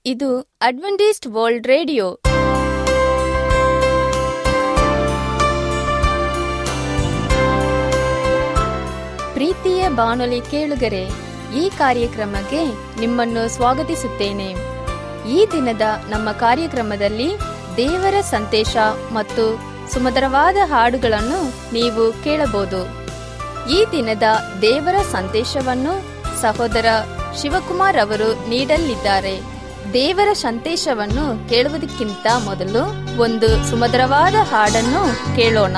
ಇದು Adventist world radio ಪ್ರೀತಿಯ ಬಾನುಲಿ ಕೇಳುಗರೆ ಈ ಕಾರ್ಯಕ್ರಮಕ್ಕೆ ನಿಮ್ಮನ್ನು ಸ್ವಾಗತಿಸುತ್ತೇನೆ ಈ ದಿನದ ನಮ್ಮ ಕಾರ್ಯಕ್ರಮದಲ್ಲಿ ದೇವರ ಸಂದೇಶ ಮತ್ತು ಸುಮಧುರವಾದ ಹಾಡುಗಳನ್ನು ನೀವು ಕೇಳಬಹುದು ಈ ದಿನದ ದೇವರ ಸಂದೇಶವನ್ನು ಸಹೋದರ ಶಿವಕುಮಾರ್ ಅವರು ನೀಡಲಿದ್ದಾರೆ ದೇವರ ಸಂದೇಶವನ್ನು ಕೇಳುವುದಕ್ಕಿಂತ ಮೊದಲು ಒಂದು ಸುಮಧುರವಾದ ಹಾಡನ್ನು ಕೇಳೋಣ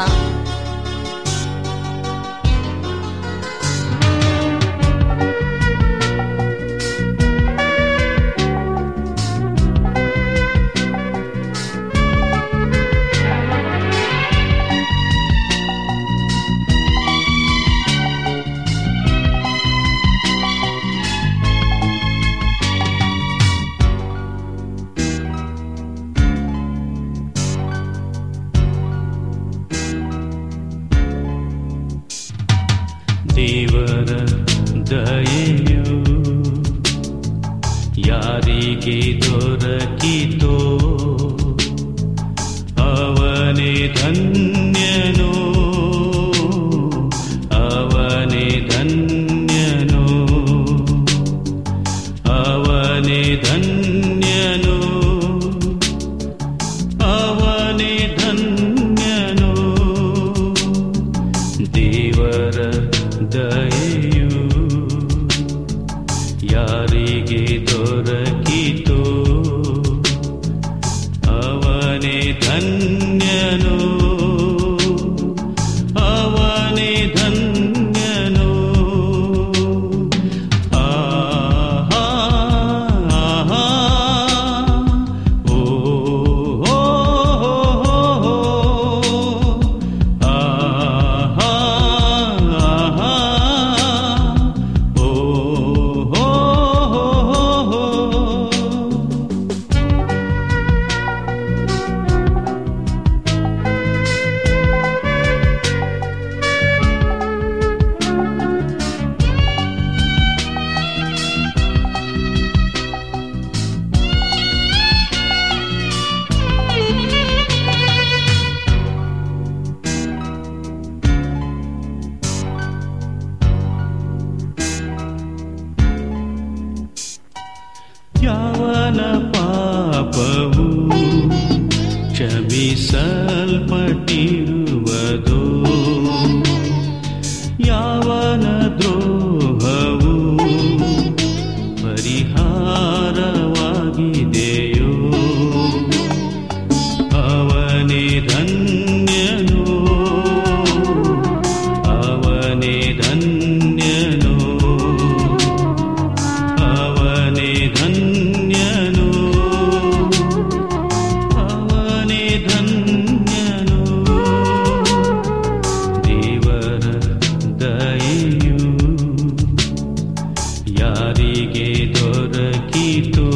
ದೇವರ ದಯೆಯು ಯಾರಿಗೆ ದೊರಕಿತೋ ಅವನೇ ಧನ್ಯನು ಅವನೇ ಧನ್ಯನು ಅವನೇ ಧನ್ಯನು ಅವನೇ ಧನ್ಯನು ದೇವರ ದಯೆಯು ಯಾರಿಗೆ ದೊರಕಿತೋ ಅವನೇ ಧನ್ಯನು ಅವನೇ ಧನ್ಯನು ಆಹಾ ಆಹಾ ಓ ಹೋ ಹೋ ಆಹಾ ಆಹಾ ಓ ಹೋ ಹೋ ಯಾವನ ಪಾಪವು ಕ್ಷಮಿಸಲ್ಪಟ್ಟಿರುವುದೋ ಯಾವನ ದ್ರೋಹವು ಪರಿಹಾರವಾಗಿದೆಯೋ ಅವನೇ ಧನ್ಯನು ಅವನೇ ಧನ್ಯನು ಅವನೇ ಧನ್ಯನು ಅವನೇ ಧನ್ಯನು ದೇವರ ದಯೆಯು ಯಾರಿಗೆ ದೊರಕಿತೋ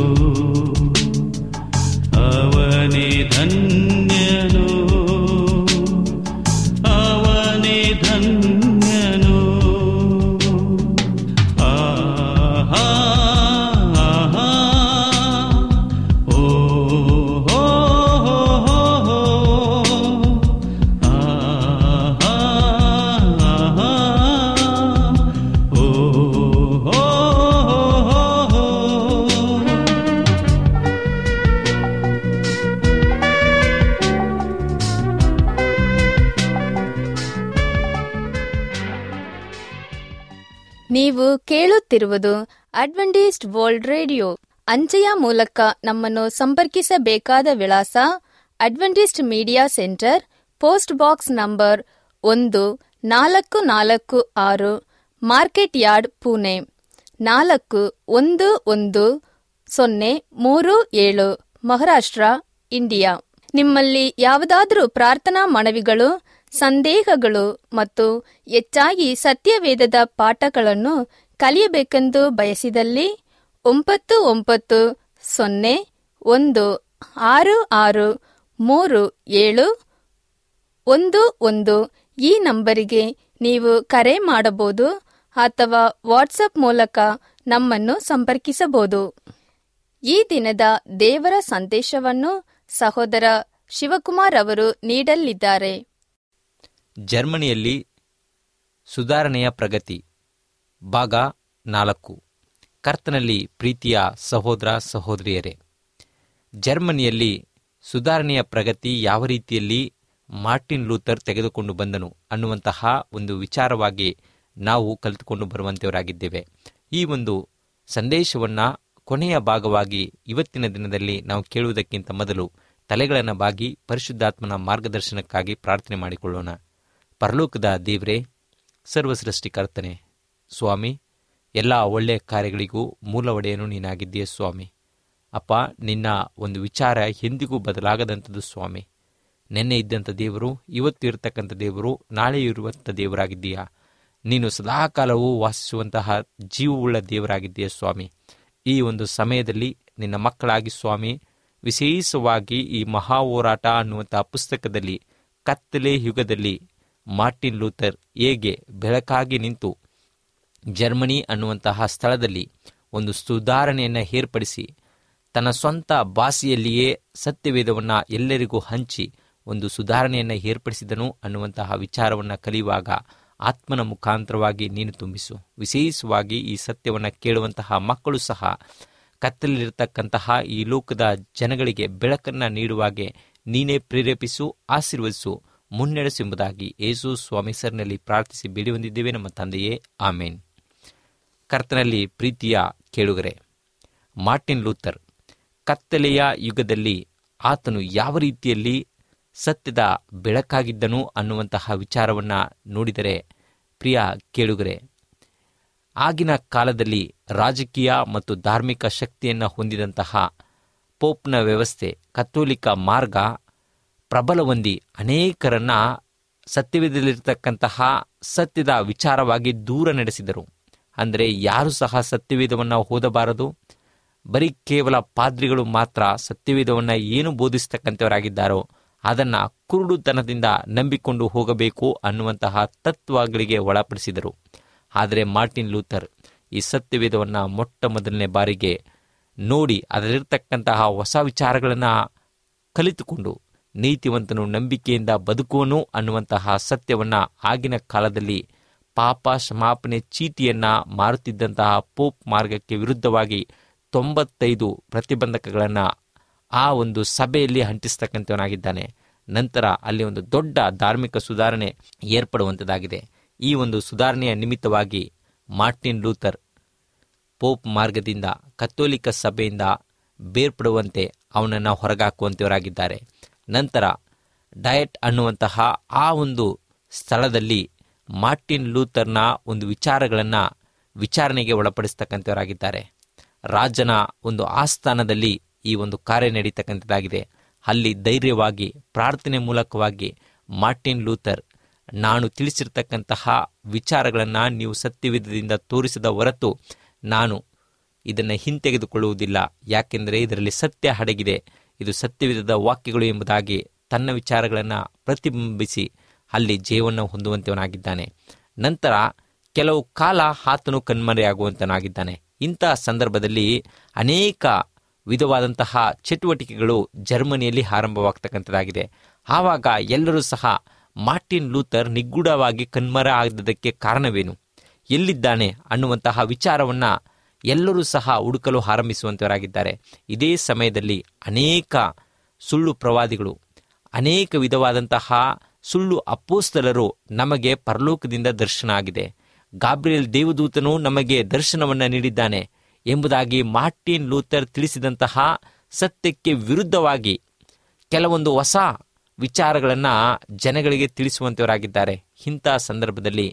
ಅವನೇ ಧನ್ಯನು ಅವನೇ ಧನ್ಯನು ಆಹಾ ಆಹಾ ಓ ಹೋ ಹೋ ಹೋ ಆಹಾ ಆಹಾ ಓ ಹೋ ಹೋ ನೀವು ಕೇಳುತ್ತಿರುವುದು ಅಡ್ವೆಂಟಿಸ್ಟ್ ವರ್ಲ್ಡ್ ರೇಡಿಯೋ ಅಂಚೆಯ ಮೂಲಕ ನಮ್ಮನ್ನು ಸಂಪರ್ಕಿಸಬೇಕಾದ ವಿಳಾಸ adventist media center post box number ಒಂದು ನಾಲ್ಕು ನಾಲ್ಕು ಆರು ಮಾರ್ಕೆಟ್ ಯಾರ್ಡ್ ಪುಣೆ ನಾಲ್ಕು ಒಂದು ಒಂದು ಸೊನ್ನೆ ಮೂರು ಏಳು ಮಹಾರಾಷ್ಟ್ರ ಇಂಡಿಯಾ ನಿಮ್ಮಲ್ಲಿ ಯಾವುದಾದರೂ ಪ್ರಾರ್ಥನಾ ಮನವಿಗಳು ಸಂದೇಹಗಳು ಮತ್ತು ಹೆಚ್ಚಾಗಿ ಸತ್ಯವೇದದ ಪಾಠಗಳನ್ನು ಕಲಿಯಬೇಕೆಂದು ಬಯಸಿದಲ್ಲಿ ಒಂಬತ್ತು ಒಂಬತ್ತು ಸೊನ್ನೆ ಒಂದು ಆರು ಆರು ಮೂರು ಏಳು ಒಂದು ಒಂದು ಈ ನಂಬರಿಗೆ ನೀವು ಕರೆ ಮಾಡಬಹುದು ಅಥವಾ ವಾಟ್ಸಪ್ ಮೂಲಕ ನಮ್ಮನ್ನು ಸಂಪರ್ಕಿಸಬಹುದು ಈ ದಿನದ ದೇವರ ಸಂದೇಶವನ್ನು ಸಹೋದರ ಶಿವಕುಮಾರ್ ಅವರು ನೀಡಲಿದ್ದಾರೆ ಜರ್ಮನಿಯಲ್ಲಿ ಸುಧಾರಣೆಯ ಪ್ರಗತಿ ಭಾಗ ನಾಲ್ಕು ಕರ್ತನಲ್ಲಿ ಪ್ರೀತಿಯ ಸಹೋದರ ಸಹೋದರಿಯರೇ ಜರ್ಮನಿಯಲ್ಲಿ ಸುಧಾರಣೆಯ ಪ್ರಗತಿ ಯಾವ ರೀತಿಯಲ್ಲಿ ಮಾರ್ಟಿನ್ ಲೂಥರ್ ತೆಗೆದುಕೊಂಡು ಬಂದನು ಅನ್ನುವಂತಹ ಒಂದು ವಿಚಾರವಾಗಿ ನಾವು ಕಲಿತುಕೊಂಡು ಬರುವಂತೆಯವರಾಗಿದ್ದೇವೆ ಈ ಒಂದು ಸಂದೇಶವನ್ನು ಕೊನೆಯ ಭಾಗವಾಗಿ ಇವತ್ತಿನ ದಿನದಲ್ಲಿ ನಾವು ಕೇಳುವುದಕ್ಕಿಂತ ಮೊದಲು ತಲೆಗಳನ್ನು ಬಾಗಿ ಪರಿಶುದ್ಧಾತ್ಮನ ಮಾರ್ಗದರ್ಶನಕ್ಕಾಗಿ ಪ್ರಾರ್ಥನೆ ಮಾಡಿಕೊಳ್ಳೋಣ ಪರಲೋಕದ ದೇವರೇ ಸರ್ವಸೃಷ್ಟಿಕರ್ತನೆ ಸ್ವಾಮಿ ಎಲ್ಲ ಒಳ್ಳೆಯ ಕಾರ್ಯಗಳಿಗೂ ಮೂಲ ಒಡೆಯನು ನೀನಾಗಿದ್ದೀಯ ಸ್ವಾಮಿ ಅಪ್ಪ ನಿನ್ನ ಒಂದು ವಿಚಾರ ಎಂದಿಗೂ ಬದಲಾಗದಂಥದ್ದು ಸ್ವಾಮಿ ನಿನ್ನೆ ಇದ್ದಂಥ ದೇವರು ಇವತ್ತು ಇರತಕ್ಕಂಥ ದೇವರು ನಾಳೆ ಇರುವಂಥ ದೇವರಾಗಿದ್ದೀಯಾ ನೀನು ಸದಾಕಾಲವೂ ವಾಸಿಸುವಂತಹ ಜೀವವುಳ್ಳ ದೇವರಾಗಿದ್ದೀಯ ಸ್ವಾಮಿ ಈ ಒಂದು ಸಮಯದಲ್ಲಿ ನಿನ್ನ ಮಕ್ಕಳಾಗಿ ಸ್ವಾಮಿ ವಿಶೇಷವಾಗಿ ಈ ಮಹಾ ಹೋರಾಟ ಅನ್ನುವಂತಹ ಪುಸ್ತಕದಲ್ಲಿ ಕತ್ತಲೆ ಯುಗದಲ್ಲಿ ಮಾರ್ಟಿನ್ ಲೂಥರ್ ಹೇಗೆ ಬೆಳಕಾಗಿ ನಿಂತು ಜರ್ಮನಿ ಅನ್ನುವಂತಹ ಸ್ಥಳದಲ್ಲಿ ಒಂದು ಸುಧಾರಣೆಯನ್ನು ಏರ್ಪಡಿಸಿ ತನ್ನ ಸ್ವಂತ ಭಾಷೆಯಲ್ಲಿಯೇ ಸತ್ಯವೇದವನ್ನು ಎಲ್ಲರಿಗೂ ಹಂಚಿ ಒಂದು ಸುಧಾರಣೆಯನ್ನು ಏರ್ಪಡಿಸಿದನು ಅನ್ನುವಂತಹ ವಿಚಾರವನ್ನು ಕಲಿಯುವಾಗ ಆತ್ಮನ ಮುಖಾಂತರವಾಗಿ ನೀನು ತುಂಬಿಸು ವಿಶೇಷವಾಗಿ ಈ ಸತ್ಯವನ್ನು ಕೇಳುವಂತಹ ಮಕ್ಕಳು ಸಹ ಕತ್ತಲಿರತಕ್ಕಂತಹ ಈ ಲೋಕದ ಜನಗಳಿಗೆ ಬೆಳಕನ್ನು ನೀಡುವಾಗೆ ನೀನೇ ಪ್ರೇರೇಪಿಸು ಆಶೀರ್ವದಿಸು ಮುನ್ನಡೆಸೆಂಬುದಾಗಿ ಯೇಸು ಸ್ವಾಮಿ ಸರ್ನಲ್ಲಿ ಪ್ರಾರ್ಥಿಸಿ ಬೇಡಿ ಹೊಂದಿದ್ದೇವೆ ನಮ್ಮ ತಂದೆಯೇ ಆಮೇನ್ ಕರ್ತನಲ್ಲಿ ಪ್ರೀತಿಯ ಕೇಳುಗರೆ ಮಾರ್ಟಿನ್ ಲೂಥರ್ ಕತ್ತಲೆಯ ಯುಗದಲ್ಲಿ ಆತನು ಯಾವ ರೀತಿಯಲ್ಲಿ ಸತ್ಯದ ಬೆಳಕಾಗಿದ್ದನು ಅನ್ನುವಂತಹ ವಿಚಾರವನ್ನು ನೋಡಿದರೆ ಪ್ರಿಯ ಕೇಳುಗರೆ ಆಗಿನ ಕಾಲದಲ್ಲಿ ರಾಜಕೀಯ ಮತ್ತು ಧಾರ್ಮಿಕ ಶಕ್ತಿಯನ್ನು ಹೊಂದಿದಂತಹ ಪೋಪ್ನ ವ್ಯವಸ್ಥೆ ಕತ್ತೋಲಿಕ ಮಾರ್ಗ ಪ್ರಬಲ ಹೊಂದಿ ಅನೇಕರನ್ನ ಸತ್ಯವೇದದಲ್ಲಿರ್ತಕ್ಕಂತಹ ಸತ್ಯದ ವಿಚಾರವಾಗಿ ದೂರ ನಡೆಸಿದರು ಅಂದರೆ ಯಾರು ಸಹ ಸತ್ಯವೇದವನ್ನು ಓದಬಾರದು ಬರೀ ಕೇವಲ ಪಾದ್ರಿಗಳು ಮಾತ್ರ ಸತ್ಯವೇದವನ್ನು ಏನು ಬೋಧಿಸ್ತಕ್ಕಂಥವರಾಗಿದ್ದಾರೋ ಅದನ್ನು ಕುರುಡುತನದಿಂದ ನಂಬಿಕೊಂಡು ಹೋಗಬೇಕು ಅನ್ನುವಂತಹ ತತ್ವಗಳಿಗೆ ಒಳಪಡಿಸಿದರು ಆದರೆ ಮಾರ್ಟಿನ್ ಲೂಥರ್ ಈ ಸತ್ಯವೇದವನ್ನು ಮೊಟ್ಟ ಮೊದಲನೇ ಬಾರಿಗೆ ನೋಡಿ ಅದರಲ್ಲಿರ್ತಕ್ಕಂತಹ ಹೊಸ ವಿಚಾರಗಳನ್ನು ಕಲಿತುಕೊಂಡು ನೀತಿವಂತನು ನಂಬಿಕೆಯಿಂದ ಬದುಕುವನು ಅನ್ನುವಂತಹ ಸತ್ಯವನ್ನು ಆಗಿನ ಕಾಲದಲ್ಲಿ ಪಾಪ ಕ್ಷಮಾಪಣೆ ಚೀಟಿಯನ್ನು ಮಾರುತ್ತಿದ್ದಂತಹ ಪೋಪ್ ಮಾರ್ಗಕ್ಕೆ ವಿರುದ್ಧವಾಗಿ ತೊಂಬತ್ತೈದು ಪ್ರತಿಬಂಧಕಗಳನ್ನು ಆ ಒಂದು ಸಭೆಯಲ್ಲಿ ಅಂಟಿಸ್ತಕ್ಕಂಥವನಾಗಿದ್ದಾನೆ ನಂತರ ಅಲ್ಲಿ ಒಂದು ದೊಡ್ಡ ಧಾರ್ಮಿಕ ಸುಧಾರಣೆ ಏರ್ಪಡುವಂಥದ್ದಾಗಿದೆ ಈ ಒಂದು ಸುಧಾರಣೆಯ ನಿಮಿತ್ತವಾಗಿ ಮಾರ್ಟಿನ್ ಲೂಥರ್ ಪೋಪ್ ಮಾರ್ಗದಿಂದ ಕತ್ತೋಲಿಕ ಸಭೆಯಿಂದ ಬೇರ್ಪಡುವಂತೆ ಅವನನ್ನು ಹೊರಗಾಕುವಂತೆಯವರಾಗಿದ್ದಾರೆ ನಂತರ ಡಯಟ್ ಅನ್ನುವಂತಹ ಆ ಒಂದು ಸ್ಥಳದಲ್ಲಿ ಮಾರ್ಟಿನ್ ಲೂಥರ್ನ ಒಂದು ವಿಚಾರಗಳನ್ನು ವಿಚಾರಣೆಗೆ ಒಳಪಡಿಸ್ತಕ್ಕಂಥವರಾಗಿದ್ದಾರೆ ರಾಜನ ಒಂದು ಆಸ್ಥಾನದಲ್ಲಿ ಈ ಒಂದು ಕಾರ್ಯ ನಡೀತಕ್ಕಂಥದ್ದಾಗಿದೆ ಅಲ್ಲಿ ಧೈರ್ಯವಾಗಿ ಪ್ರಾರ್ಥನೆ ಮೂಲಕವಾಗಿ ಮಾರ್ಟಿನ್ ಲೂಥರ್ ನಾನು ತಿಳಿಸಿರ್ತಕ್ಕಂತಹ ವಿಚಾರಗಳನ್ನು ನೀವು ಸತ್ಯವಿಧದಿಂದ ತೋರಿಸಿದ ಹೊರತು ನಾನು ಇದನ್ನು ಹಿಂತೆಗೆದುಕೊಳ್ಳುವುದಿಲ್ಲ ಯಾಕೆಂದರೆ ಇದರಲ್ಲಿ ಸತ್ಯ ಅಡಗಿದೆ ಇದು ಸತ್ಯವಿಧದ ವಾಕ್ಯಗಳು ಎಂಬುದಾಗಿ ತನ್ನ ವಿಚಾರಗಳನ್ನು ಪ್ರತಿಬಿಂಬಿಸಿ ಅಲ್ಲಿ ಜಯವನ್ನು ಹೊಂದುವಂತವನಾಗಿದ್ದಾನೆ ನಂತರ ಕೆಲವು ಕಾಲ ಆತನು ಕಣ್ಮರೆಯಾಗುವಂತನಾಗಿದ್ದಾನೆ ಇಂತಹ ಸಂದರ್ಭದಲ್ಲಿ ಅನೇಕ ವಿಧವಾದಂತಹ ಚಟುವಟಿಕೆಗಳು ಜರ್ಮನಿಯಲ್ಲಿ ಆರಂಭವಾಗ್ತಕ್ಕಂಥದ್ದಾಗಿದೆ ಆವಾಗ ಎಲ್ಲರೂ ಸಹ ಮಾರ್ಟಿನ್ ಲೂಥರ್ ನಿಗೂಢವಾಗಿ ಕಣ್ಮರ ಆಗದಕ್ಕೆ ಕಾರಣವೇನು ಎಲ್ಲಿದ್ದಾನೆ ಅನ್ನುವಂತಹ ವಿಚಾರವನ್ನು ಎಲ್ಲರೂ ಸಹ ಹುಡುಕಲು ಆರಂಭಿಸುವಂತವರಾಗಿದ್ದಾರೆ ಇದೇ ಸಮಯದಲ್ಲಿ ಅನೇಕ ಸುಳ್ಳು ಪ್ರವಾದಿಗಳು ಅನೇಕ ವಿಧವಾದಂತಹ ಸುಳ್ಳು ಅಪ್ಪೋಸ್ತಲರು ನಮಗೆ ಪರಲೋಕದಿಂದ ದರ್ಶನ ಆಗಿದೆ ಗಾಬ್ರಿಯಲ್ ದೇವದೂತನು ನಮಗೆ ದರ್ಶನವನ್ನು ನೀಡಿದ್ದಾನೆ ಎಂಬುದಾಗಿ ಮಾರ್ಟಿನ್ ಲೂಥರ್ ತಿಳಿಸಿದಂತಹ ಸತ್ಯಕ್ಕೆ ವಿರುದ್ಧವಾಗಿ ಕೆಲವೊಂದು ಹೊಸ ವಿಚಾರಗಳನ್ನು ಜನಗಳಿಗೆ ತಿಳಿಸುವಂತವರಾಗಿದ್ದಾರೆ ಇಂಥ ಸಂದರ್ಭದಲ್ಲಿ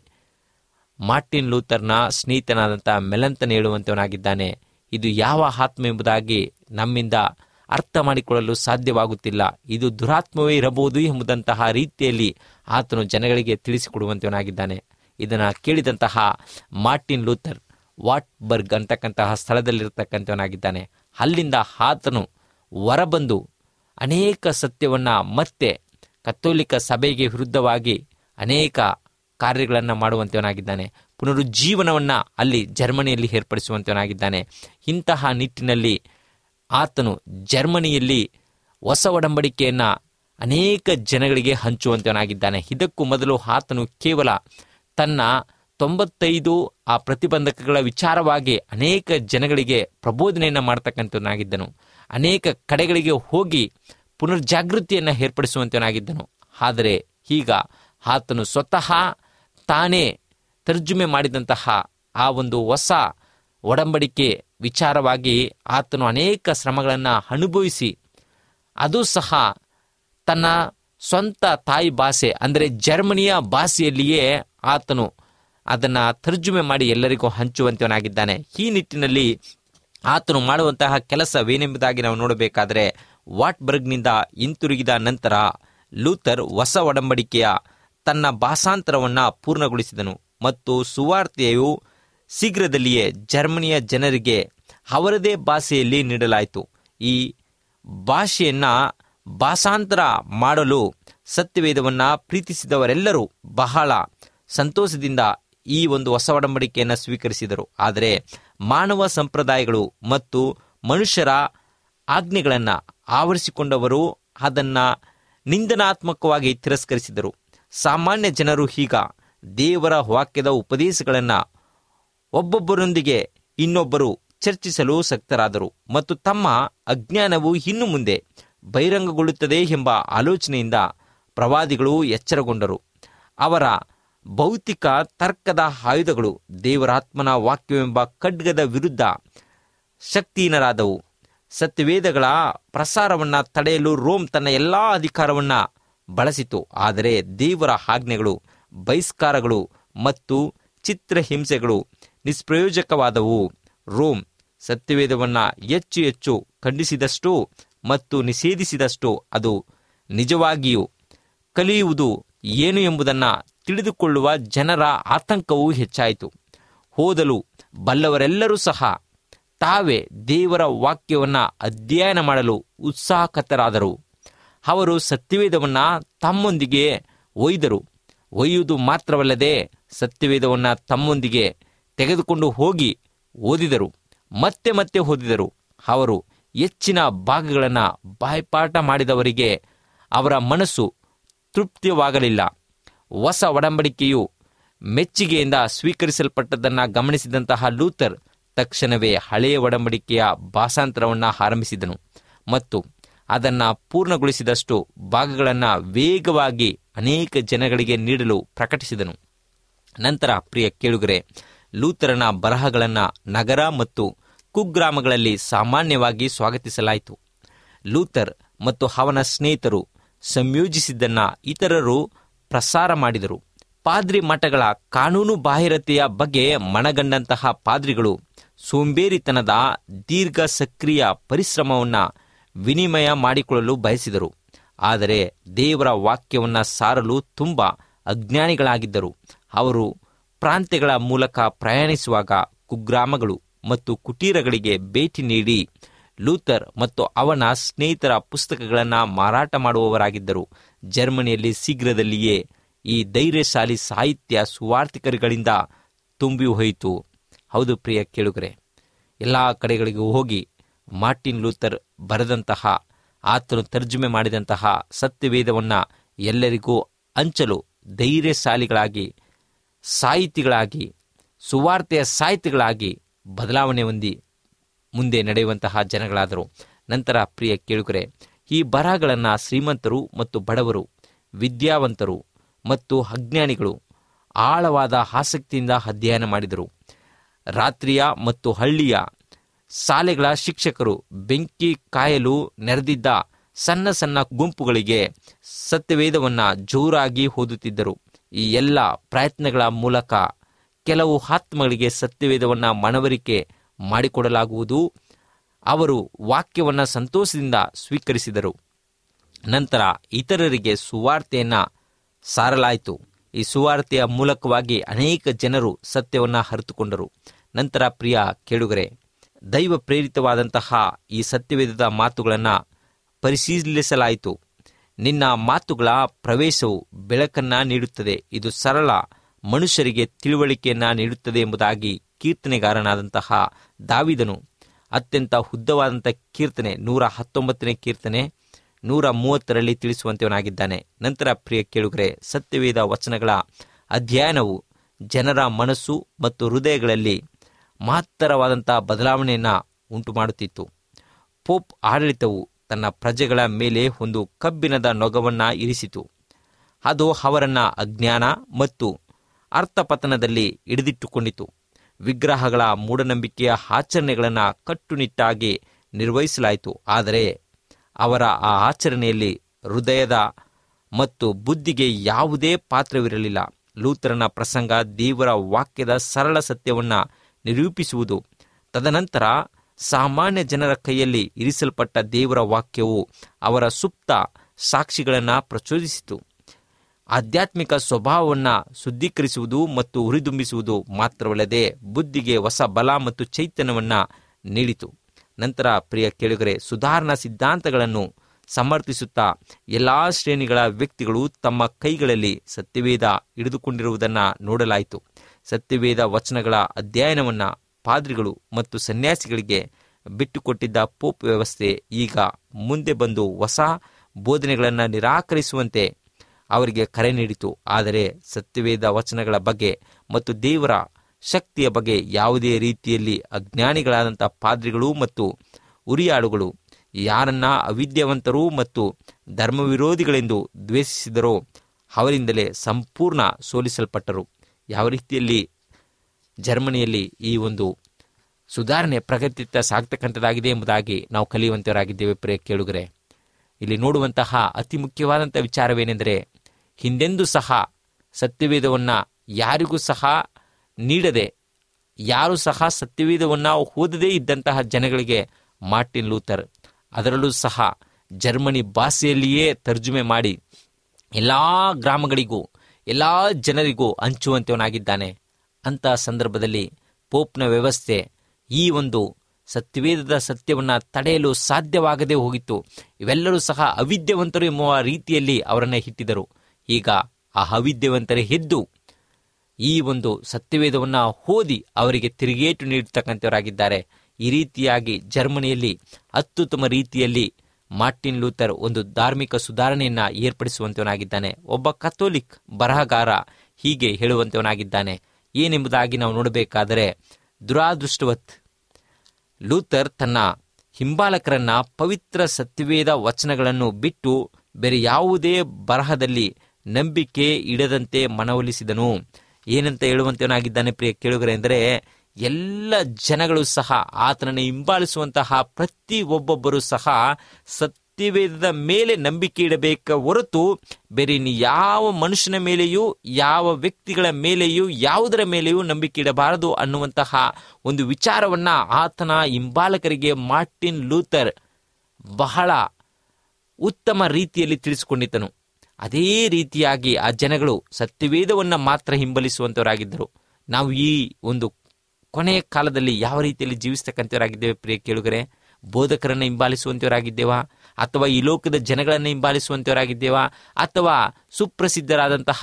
ಮಾರ್ಟಿನ್ ಲೂಥರ್ನ ಸ್ನೇಹಿತನಾದಂಥ ಮೆಲಂತನ್ ಹೇಳುವಂತವನಾಗಿದ್ದಾನೆ ಇದು ಯಾವ ಆತ್ಮ ಎಂಬುದಾಗಿ ನಮ್ಮಿಂದ ಅರ್ಥ ಮಾಡಿಕೊಳ್ಳಲು ಸಾಧ್ಯವಾಗುತ್ತಿಲ್ಲ ಇದು ದುರಾತ್ಮವೇ ಇರಬಹುದು ಎಂಬುದಂತಹ ರೀತಿಯಲ್ಲಿ ಆತನು ಜನಗಳಿಗೆ ತಿಳಿಸಿಕೊಡುವಂತವನಾಗಿದ್ದಾನೆ ಇದನ್ನು ಕೇಳಿದಂತಹ ಮಾರ್ಟಿನ್ ಲೂಥರ್ ವಾಟ್ಬರ್ಗ್ ಅಂತಕ್ಕಂತಹ ಸ್ಥಳದಲ್ಲಿರ್ತಕ್ಕಂಥವನಾಗಿದ್ದಾನೆ ಅಲ್ಲಿಂದ ಆತನು ಹೊರಬಂದು ಅನೇಕ ಸತ್ಯವನ್ನು ಮತ್ತೆ ಕತ್ತೋಲಿಕ ಸಭೆಗೆ ವಿರುದ್ಧವಾಗಿ ಅನೇಕ ಕಾರ್ಯಗಳನ್ನು ಮಾಡುವಂತವನಾಗಿದ್ದಾನೆ ಪುನರುಜ್ಜೀವನವನ್ನು ಅಲ್ಲಿ ಜರ್ಮನಿಯಲ್ಲಿ ಏರ್ಪಡಿಸುವಂತವನಾಗಿದ್ದಾನೆ ಇಂತಹ ನಿಟ್ಟಿನಲ್ಲಿ ಆತನು ಜರ್ಮನಿಯಲ್ಲಿ ಹೊಸ ಒಡಂಬಡಿಕೆಯನ್ನ ಅನೇಕ ಜನಗಳಿಗೆ ಹಂಚುವಂತವನಾಗಿದ್ದಾನೆ ಇದಕ್ಕೂ ಮೊದಲು ಆತನು ಕೇವಲ ತನ್ನ ತೊಂಬತ್ತೈದು ಆ ಪ್ರತಿಬಂಧಕಗಳ ವಿಚಾರವಾಗಿ ಅನೇಕ ಜನಗಳಿಗೆ ಪ್ರಬೋಧನೆಯನ್ನು ಮಾಡ್ತಕ್ಕಂಥವನಾಗಿದ್ದನು ಅನೇಕ ಕಡೆಗಳಿಗೆ ಹೋಗಿ ಪುನರ್ಜಾಗೃತಿಯನ್ನು ಏರ್ಪಡಿಸುವಂತವನಾಗಿದ್ದನು ಆದರೆ ಈಗ ಆತನು ಸ್ವತಃ ತಾನೇ ತರ್ಜುಮೆ ಮಾಡಿದಂತಹ ಆ ಒಂದು ಹೊಸ ಒಡಂಬಡಿಕೆ ವಿಚಾರವಾಗಿ ಆತನು ಅನೇಕ ಶ್ರಮಗಳನ್ನು ಅನುಭವಿಸಿ ಅದು ಸಹ ತನ್ನ ಸ್ವಂತ ತಾಯಿ ಭಾಷೆ ಅಂದರೆ ಜರ್ಮನಿಯ ಭಾಷೆಯಲ್ಲಿಯೇ ಆತನು ಅದನ್ನು ತರ್ಜುಮೆ ಮಾಡಿ ಎಲ್ಲರಿಗೂ ಹಂಚುವಂತವನಾಗಿದ್ದಾನೆ ಈ ನಿಟ್ಟಿನಲ್ಲಿ ಆತನು ಮಾಡುವಂತಹ ಕೆಲಸವೇನೆಂಬುದಾಗಿ ನಾವು ನೋಡಬೇಕಾದರೆ ವಾಟ್ಬರ್ಗ್ನಿಂದ ಹಿಂತಿರುಗಿದ ನಂತರ ಲೂಥರ್ ಹೊಸ ಒಡಂಬಡಿಕೆಯ ತನ್ನ ಭಾಷಾಂತರವನ್ನು ಪೂರ್ಣಗೊಳಿಸಿದನು ಮತ್ತು ಸುವಾರ್ತೆಯು ಶೀಘ್ರದಲ್ಲಿಯೇ ಜರ್ಮನಿಯ ಜನರಿಗೆ ಅವರದೇ ಭಾಷೆಯಲ್ಲಿ ನೀಡಲಾಯಿತು ಈ ಭಾಷೆಯನ್ನ ಭಾಷಾಂತರ ಮಾಡಲು ಸತ್ಯವೇದವನ್ನು ಪ್ರೀತಿಸಿದವರೆಲ್ಲರೂ ಬಹಳ ಸಂತೋಷದಿಂದ ಈ ಒಂದು ಹೊಸ ಒಡಂಬಡಿಕೆಯನ್ನು ಸ್ವೀಕರಿಸಿದರು ಆದರೆ ಮಾನವ ಸಂಪ್ರದಾಯಗಳು ಮತ್ತು ಮನುಷ್ಯರ ಆಜ್ಞೆಗಳನ್ನು ಆವರಿಸಿಕೊಂಡವರು ಅದನ್ನು ನಿಂದನಾತ್ಮಕವಾಗಿ ತಿರಸ್ಕರಿಸಿದರು ಸಾಮಾನ್ಯ ಜನರು ಈಗ ದೇವರ ವಾಕ್ಯದ ಉಪದೇಶಗಳನ್ನು ಒಬ್ಬೊಬ್ಬರೊಂದಿಗೆ ಇನ್ನೊಬ್ಬರು ಚರ್ಚಿಸಲು ಸಕ್ತರಾದರು ಮತ್ತು ತಮ್ಮ ಅಜ್ಞಾನವು ಇನ್ನು ಮುಂದೆ ಬಹಿರಂಗಗೊಳ್ಳುತ್ತದೆ ಎಂಬ ಆಲೋಚನೆಯಿಂದ ಪ್ರವಾದಿಗಳು ಎಚ್ಚರಗೊಂಡರು ಅವರ ಭೌತಿಕ ತರ್ಕದ ಆಯುಧಗಳು ದೇವರಾತ್ಮನ ವಾಕ್ಯವೆಂಬ ಖಡ್ಗದ ವಿರುದ್ಧ ಶಕ್ತಿಹೀನರಾದವು ಸತ್ಯವೇದಗಳ ಪ್ರಸಾರವನ್ನು ತಡೆಯಲು ರೋಮ್ ತನ್ನ ಎಲ್ಲಾ ಅಧಿಕಾರವನ್ನು ಬಳಸಿತು ಆದರೆ ದೇವರ ಆಜ್ಞೆಗಳು ಬಹಿಷ್ಕಾರಗಳು ಮತ್ತು ಚಿತ್ರಹಿಂಸೆಗಳು ನಿಷ್ಪ್ರಯೋಜಕವಾದವು ರೋಮ್ ಸತ್ಯವೇದವನ್ನು ಹೆಚ್ಚು ಹೆಚ್ಚು ಖಂಡಿಸಿದಷ್ಟು ಮತ್ತು ನಿಷೇಧಿಸಿದಷ್ಟು ಅದು ನಿಜವಾಗಿಯೂ ಕಲಿಯುವುದು ಏನು ಎಂಬುದನ್ನು ತಿಳಿದುಕೊಳ್ಳುವ ಜನರ ಆತಂಕವೂ ಹೆಚ್ಚಾಯಿತು ಓದಲು ಬಲ್ಲವರೆಲ್ಲರೂ ಸಹ ತಾವೇ ದೇವರ ವಾಕ್ಯವನ್ನು ಅಧ್ಯಯನ ಮಾಡಲು ಉತ್ಸಾಹಕತರಾದರು ಅವರು ಸತ್ಯವೇದವನ್ನು ತಮ್ಮೊಂದಿಗೆ ಒಯ್ದರು ಒಯ್ಯುವುದು ಮಾತ್ರವಲ್ಲದೆ ಸತ್ಯವೇದವನ್ನು ತಮ್ಮೊಂದಿಗೆ ತೆಗೆದುಕೊಂಡು ಹೋಗಿ ಓದಿದರು ಮತ್ತೆ ಮತ್ತೆ ಓದಿದರು ಅವರು ಹೆಚ್ಚಿನ ಭಾಗಗಳನ್ನು ಬಾಯ್ಪಾಠ ಮಾಡಿದವರಿಗೆ ಅವರ ಮನಸ್ಸು ತೃಪ್ತಿವಾಗಲಿಲ್ಲ ಹೊಸ ಒಡಂಬಡಿಕೆಯು ಮೆಚ್ಚುಗೆಯಿಂದ ಸ್ವೀಕರಿಸಲ್ಪಟ್ಟದ್ದನ್ನು ಗಮನಿಸಿದಂತಹ ಲೂಥರ್ ತಕ್ಷಣವೇ ಹಳೆಯ ಒಡಂಬಡಿಕೆಯ ಭಾಷಾಂತರವನ್ನು ಆರಂಭಿಸಿದನು ಮತ್ತು ಅದನ್ನು ಪೂರ್ಣಗೊಳಿಸಿದಷ್ಟು ಭಾಗಗಳನ್ನು ವೇಗವಾಗಿ ಅನೇಕ ಜನಗಳಿಗೆ ನೀಡಲು ಪ್ರಕಟಿಸಿದನು ನಂತರ ಪ್ರಿಯ ಕೇಳುಗರೆ ಲೂಥರನ ಬರಹಗಳನ್ನು ನಗರ ಮತ್ತು ಕುಗ್ರಾಮಗಳಲ್ಲಿ ಸಾಮಾನ್ಯವಾಗಿ ಸ್ವಾಗತಿಸಲಾಯಿತು ಲೂಥರ್ ಮತ್ತು ಅವನ ಸ್ನೇಹಿತರು ಸಂಯೋಜಿಸಿದ್ದನ್ನ ಇತರರು ಪ್ರಸಾರ ಮಾಡಿದರು ಪಾದ್ರಿ ಮಠಗಳ ಕಾನೂನು ಬಾಹಿರತೆಯ ಬಗ್ಗೆ ಮನಗಂಡಂತಹ ಪಾದ್ರಿಗಳು ಸೋಂಬೇರಿತನದ ದೀರ್ಘ ಸಕ್ರಿಯ ಪರಿಶ್ರಮವನ್ನು ವಿನಿಮಯ ಮಾಡಿಕೊಳ್ಳಲು ಬಯಸಿದರು ಆದರೆ ದೇವರ ವಾಕ್ಯವನ್ನು ಸಾರಲು ತುಂಬ ಅಜ್ಞಾನಿಗಳಾಗಿದ್ದರು ಅವರು ಪ್ರಾಂತ್ಯಗಳ ಮೂಲಕ ಪ್ರಯಾಣಿಸುವಾಗ ಕುಗ್ರಾಮಗಳು ಮತ್ತು ಕುಟೀರಗಳಿಗೆ ಭೇಟಿ ನೀಡಿ ಲೂಥರ್ ಮತ್ತು ಅವನ ಸ್ನೇಹಿತರ ಪುಸ್ತಕಗಳನ್ನು ಮಾರಾಟ ಮಾಡುವವರಾಗಿದ್ದರು ಜರ್ಮನಿಯಲ್ಲಿ ಶೀಘ್ರದಲ್ಲಿಯೇ ಈ ಧೈರ್ಯಶಾಲಿ ಸಾಹಿತ್ಯ ಸುವಾರ್ಥಿಕರುಗಳಿಂದ ತುಂಬಿ ಹೋಯಿತು ಹೌದು ಪ್ರಿಯ ಕೇಳುಗರೆ ಎಲ್ಲ ಕಡೆಗಳಿಗೂ ಹೋಗಿ ಮಾರ್ಟಿನ್ ಲೂಥರ್ ಬರೆದಂತಹ ಆತನು ತರ್ಜುಮೆ ಮಾಡಿದಂತಹ ಸತ್ಯವೇದವನ್ನು ಎಲ್ಲರಿಗೂ ಹಂಚಲು ಧೈರ್ಯಶಾಲಿಗಳಾಗಿ ಸಾಹಿತಿಗಳಾಗಿ ಸುವಾರ್ತೆಯ ಸಾಹಿತಿಗಳಾಗಿ ಬದಲಾವಣೆ ಹೊಂದಿ ಮುಂದೆ ನಡೆಯುವಂತಹ ಜನಗಳಾದರು ನಂತರ ಪ್ರಿಯ ಕೇಳುಗರೆ ಈ ಬರಹಗಳನ್ನು ಶ್ರೀಮಂತರು ಮತ್ತು ಬಡವರು ವಿದ್ಯಾವಂತರು ಮತ್ತು ಅಜ್ಞಾನಿಗಳು ಆಳವಾದ ಆಸಕ್ತಿಯಿಂದ ಅಧ್ಯಯನ ಮಾಡಿದರು ರಾತ್ರಿಯ ಮತ್ತು ಹಳ್ಳಿಯ ಶಾಲೆಗಳ ಶಿಕ್ಷಕರು ಬೆಂಕಿ ಕಾಯಲು ನೆರೆದಿದ್ದ ಸಣ್ಣ ಸಣ್ಣ ಗುಂಪುಗಳಿಗೆ ಸತ್ಯವೇದವನ್ನು ಜೋರಾಗಿ ಓದುತ್ತಿದ್ದರು ಈ ಎಲ್ಲ ಪ್ರಯತ್ನಗಳ ಮೂಲಕ ಕೆಲವು ಆತ್ಮಗಳಿಗೆ ಸತ್ಯವೇದವನ್ನು ಮನವರಿಕೆ ಮಾಡಿಕೊಡಲಾಗುವುದು ಅವರು ವಾಕ್ಯವನ್ನು ಸಂತೋಷದಿಂದ ಸ್ವೀಕರಿಸಿದರು ನಂತರ ಇತರರಿಗೆ ಸುವಾರ್ತೆಯನ್ನು ಸಾರಲಾಯಿತು ಈ ಸುವಾರ್ತೆಯ ಮೂಲಕವಾಗಿ ಅನೇಕ ಜನರು ಸತ್ಯವನ್ನು ಅರಿತುಕೊಂಡರು ನಂತರ ಪ್ರಿಯ ಕೇಳುಗರೆ ದೈವ ಪ್ರೇರಿತವಾದಂತಹ ಈ ಸತ್ಯವೇದದ ಮಾತುಗಳನ್ನು ಪರಿಶೀಲಿಸಲಾಯಿತು ನಿನ್ನ ಮಾತುಗಳ ಪ್ರವೇಶವು ಬೆಳಕನ್ನು ನೀಡುತ್ತದೆ ಇದು ಸರಳ ಮನುಷ್ಯರಿಗೆ ತಿಳುವಳಿಕೆಯನ್ನ ನೀಡುತ್ತದೆ ಎಂಬುದಾಗಿ ಕೀರ್ತನೆಗಾರನಾದಂತಹ ದಾವಿದನು ಅತ್ಯಂತ ಉದ್ದವಾದಂಥ ಕೀರ್ತನೆ ನೂರ ಹತ್ತೊಂಬತ್ತನೇ ಕೀರ್ತನೆ ನೂರ ಮೂವತ್ತರಲ್ಲಿ ತಿಳಿಸುವಂತವನಾಗಿದ್ದಾನೆ ನಂತರ ಪ್ರಿಯ ಕೇಳುಗರೆ ಸತ್ಯವೇದ ವಚನಗಳ ಅಧ್ಯಯನವು ಜನರ ಮನಸ್ಸು ಮತ್ತು ಹೃದಯಗಳಲ್ಲಿ ಮಹತ್ತರವಾದಂಥ ಬದಲಾವಣೆಯನ್ನು ಉಂಟು ಮಾಡುತ್ತಿತ್ತು ಪೋಪ್ ಆಡಳಿತವು ತನ್ನ ಪ್ರಜೆಗಳ ಮೇಲೆ ಒಂದು ಕಬ್ಬಿಣದ ನೊಗವನ್ನು ಇರಿಸಿತು ಅದು ಅವರನ್ನು ಅಜ್ಞಾನ ಮತ್ತು ಅರ್ಥಪತನದಲ್ಲಿ ಹಿಡಿದಿಟ್ಟುಕೊಂಡಿತು ವಿಗ್ರಹಗಳ ಮೂಢನಂಬಿಕೆಯ ಆಚರಣೆಗಳನ್ನು ಕಟ್ಟುನಿಟ್ಟಾಗಿ ನಿರ್ವಹಿಸಲಾಯಿತು ಆದರೆ ಅವರ ಆ ಆಚರಣೆಯಲ್ಲಿ ಹೃದಯದ ಮತ್ತು ಬುದ್ಧಿಗೆ ಯಾವುದೇ ಪಾತ್ರವಿರಲಿಲ್ಲ ಲೂಥರನ ಪ್ರಸಂಗ ದೇವರ ವಾಕ್ಯದ ಸರಳ ಸತ್ಯವನ್ನು ನಿರೂಪಿಸುವುದು ತದನಂತರ ಸಾಮಾನ್ಯ ಜನರ ಕೈಯಲ್ಲಿ ಇರಿಸಲ್ಪಟ್ಟ ದೇವರ ವಾಕ್ಯವು ಅವರ ಸುಪ್ತ ಸಾಕ್ಷಿಗಳನ್ನು ಪ್ರಚೋದಿಸಿತು ಆಧ್ಯಾತ್ಮಿಕ ಸ್ವಭಾವವನ್ನು ಶುದ್ಧೀಕರಿಸುವುದು ಮತ್ತು ಹುರಿದುಂಬಿಸುವುದು ಮಾತ್ರವಲ್ಲದೆ ಬುದ್ಧಿಗೆ ಹೊಸ ಬಲ ಮತ್ತು ಚೈತನ್ಯವನ್ನು ನೀಡಿತು ನಂತರ ಪ್ರಿಯ ಕೇಳುಗರೆ ಸುಧಾರಣಾ ಸಿದ್ಧಾಂತಗಳನ್ನು ಸಮರ್ಥಿಸುತ್ತಾ ಎಲ್ಲ ಶ್ರೇಣಿಗಳ ವ್ಯಕ್ತಿಗಳು ತಮ್ಮ ಕೈಗಳಲ್ಲಿ ಸತ್ಯವೇದ ಹಿಡಿದುಕೊಂಡಿರುವುದನ್ನು ನೋಡಲಾಯಿತು ಸತ್ಯವೇದ ವಚನಗಳ ಅಧ್ಯಯನವನ್ನು ಪಾದ್ರಿಗಳು ಮತ್ತು ಸನ್ಯಾಸಿಗಳಿಗೆ ಬಿಟ್ಟುಕೊಟ್ಟಿದ್ದ ಪೋಪ್ ವ್ಯವಸ್ಥೆ ಈಗ ಮುಂದೆ ಬಂದು ಹೊಸ ಬೋಧನೆಗಳನ್ನು ನಿರಾಕರಿಸುವಂತೆ ಅವರಿಗೆ ಕರೆ ನೀಡಿತು ಆದರೆ ಸತ್ಯವೇದ ವಚನಗಳ ಬಗ್ಗೆ ಮತ್ತು ದೇವರ ಶಕ್ತಿಯ ಬಗ್ಗೆ ಯಾವುದೇ ರೀತಿಯಲ್ಲಿ ಅಜ್ಞಾನಿಗಳಾದಂಥ ಪಾದ್ರಿಗಳು ಮತ್ತು ಉರಿಯಾಳುಗಳು ಯಾರನ್ನ ಅವಿದ್ಯಾವಂತರು ಮತ್ತು ಧರ್ಮವಿರೋಧಿಗಳೆಂದು ದ್ವೇಷಿಸಿದರೋ ಅವರಿಂದಲೇ ಸಂಪೂರ್ಣ ಸೋಲಿಸಲ್ಪಟ್ಟರು ಯಾವ ರೀತಿಯಲ್ಲಿ ಜರ್ಮನಿಯಲ್ಲಿ ಈ ಒಂದು ಸುಧಾರಣೆ ಪ್ರಗತಿತ್ತ ಸಾಗ್ತಕ್ಕಂಥದ್ದಾಗಿದೆ ಎಂಬುದಾಗಿ ನಾವು ಕಲಿಯುವಂತವರಾಗಿದ್ದೇವೆ ಪ್ರಿಯ ಕೇಳುಗರೆ ಇಲ್ಲಿ ನೋಡುವಂತಹ ಅತಿ ಮುಖ್ಯವಾದಂಥ ವಿಚಾರವೇನೆಂದರೆ ಹಿಂದೆಂದೂ ಸಹ ಸತ್ಯವೇದವನ್ನು ಯಾರಿಗೂ ಸಹ ನೀಡದೆ ಯಾರು ಸಹ ಸತ್ಯವೇದವನ್ನು ಓದದೇ ಇದ್ದಂತಹ ಜನಗಳಿಗೆ ಮಾರ್ಟಿನ್ ಲೂಥರ್ ಅದರಲ್ಲೂ ಸಹ ಜರ್ಮನಿ ಭಾಷೆಯಲ್ಲಿಯೇ ತರ್ಜುಮೆ ಮಾಡಿ ಎಲ್ಲ ಗ್ರಾಮಗಳಿಗೂ ಎಲ್ಲ ಜನರಿಗೂ ಹಂಚುವಂತವನಾಗಿದ್ದಾನೆ ಅಂಥ ಸಂದರ್ಭದಲ್ಲಿ ಪೋಪ್ನ ವ್ಯವಸ್ಥೆ ಈ ಒಂದು ಸತ್ಯವೇದದ ಸತ್ಯವನ್ನು ತಡೆಯಲು ಸಾಧ್ಯವಾಗದೇ ಹೋಗಿತ್ತು ಇವೆಲ್ಲರೂ ಸಹ ಅವಿದ್ಯವಂತರು ಎಂಬುವ ರೀತಿಯಲ್ಲಿ ಅವರನ್ನು ಇಟ್ಟಿದ್ದರು ಈಗ ಆ ಅವಿದ್ಯವಂತರೇ ಎದ್ದು ಈ ಒಂದು ಸತ್ಯವೇದವನ್ನು ಓದಿ ಅವರಿಗೆ ತಿರುಗೇಟು ನೀಡತಕ್ಕಂಥವರಾಗಿದ್ದಾರೆ ಈ ರೀತಿಯಾಗಿ ಜರ್ಮನಿಯಲ್ಲಿ ಅತ್ಯುತ್ತಮ ರೀತಿಯಲ್ಲಿ ಮಾರ್ಟಿನ್ ಲೂಥರ್ ಒಂದು ಧಾರ್ಮಿಕ ಸುಧಾರಣೆಯನ್ನ ಏರ್ಪಡಿಸುವಂತವನಾಗಿದ್ದಾನೆ ಒಬ್ಬ ಕಥೋಲಿಕ್ ಬರಹಗಾರ ಹೀಗೆ ಹೇಳುವಂತವನಾಗಿದ್ದಾನೆ ಏನೆಂಬುದಾಗಿ ನಾವು ನೋಡಬೇಕಾದರೆ ದುರಾದೃಷ್ಟವತ್ ಲೂಥರ್ ತನ್ನ ಹಿಂಬಾಲಕರನ್ನ ಪವಿತ್ರ ಸತ್ಯವೇದ ವಚನಗಳನ್ನು ಬಿಟ್ಟು ಬೇರೆ ಯಾವುದೇ ಬರಹದಲ್ಲಿ ನಂಬಿಕೆ ಇಡದಂತೆ ಮನವೊಲಿಸಿದನು ಏನಂತ ಹೇಳುವಂತವನಾಗಿದ್ದಾನೆ ಪ್ರಿಯ ಕೇಳುಗರೆ ಎಂದರೆ ಎಲ್ಲ ಜನಗಳು ಸಹ ಆತನನ್ನು ಹಿಂಬಾಲಿಸುವಂತಹ ಪ್ರತಿ ಒಬ್ಬೊಬ್ಬರು ಸಹ ಸತ್ಯವೇದದ ಮೇಲೆ ನಂಬಿಕೆ ಇಡಬೇಕ ಹೊರತು ಬೇರೆ ಇನ್ನು ಯಾವ ಮನುಷ್ಯನ ಮೇಲೆಯೂ ಯಾವ ವ್ಯಕ್ತಿಗಳ ಮೇಲೆಯೂ ಯಾವುದರ ಮೇಲೆಯೂ ನಂಬಿಕೆ ಇಡಬಾರದು ಅನ್ನುವಂತಹ ಒಂದು ವಿಚಾರವನ್ನ ಆತನ ಹಿಂಬಾಲಕರಿಗೆ ಮಾರ್ಟಿನ್ ಲೂಥರ್ ಬಹಳ ಉತ್ತಮ ರೀತಿಯಲ್ಲಿ ತಿಳಿಸಿಕೊಂಡಿದ್ದನು ಅದೇ ರೀತಿಯಾಗಿ ಆ ಜನಗಳು ಸತ್ಯವೇದವನ್ನು ಮಾತ್ರ ಹಿಂಬಲಿಸುವಂತವರಾಗಿದ್ದರು ನಾವು ಈ ಒಂದು ಕೊನೆಯ ಕಾಲದಲ್ಲಿ ಯಾವ ರೀತಿಯಲ್ಲಿ ಜೀವಿಸ್ತಕ್ಕಂಥವರಾಗಿದ್ದೇವೆ ಪ್ರಿಯ ಕೇಳುಗರೆ ಬೋಧಕರನ್ನು ಹಿಂಬಾಲಿಸುವಂತವರಾಗಿದ್ದೇವಾ ಅಥವಾ ಈ ಲೋಕದ ಜನಗಳನ್ನು ಹಿಂಬಾಲಿಸುವಂತವರಾಗಿದ್ದೇವಾ ಅಥವಾ ಸುಪ್ರಸಿದ್ಧರಾದಂತಹ